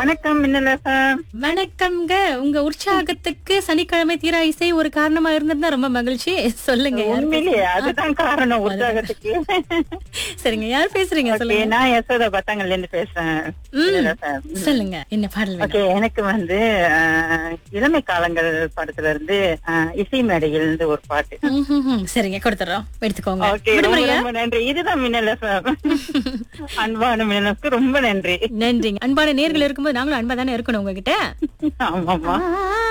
வணக்கம் மின்னல் FM. வணக்கம்ங்க உங்க உற்சாகத்துக்கு சனிக்கிழமை தீரா இசை ஒரு காரணமா இருந்திருந்தா ரொம்ப மகிழ்ச்சி சொல்லுங்க யார் உண்மையிலேயே அதுதான் காரணம் உற்சாகத்துக்கு பேசுறீங்க? சரிங்க யார் பேசுறீங்க ஓகே சொல்லுங்க நான் யசோதா பத்தாங்கல்ல இருந்து பேசுறேன் மின்னல் FM. சொல்லுங்க என்ன பாடல் வேணும் ஓகே எனக்கு வந்து அஹ், இளமை காலங்கள் படத்துல இருந்து அஹ், இசை மேடையில் இருந்து ஒரு பாட்டு ம்ஹும்ஹும். சரிங்க கொடுத்துறோம் எடுத்துக்கோங்க ஓகே ரொம்ப விடுமுறையா ரொம்ப நன்றி இதுதான் மின்னல் FM. அன்பான மின்னலுக்கு ரொம்ப நன்றி நன்றிங்க அன்பான நேர்கள் இருக்கும்போது நாங்களும் அன்பா தானே இருக்கணும் உங்ககிட்ட ஆமாமா ஆ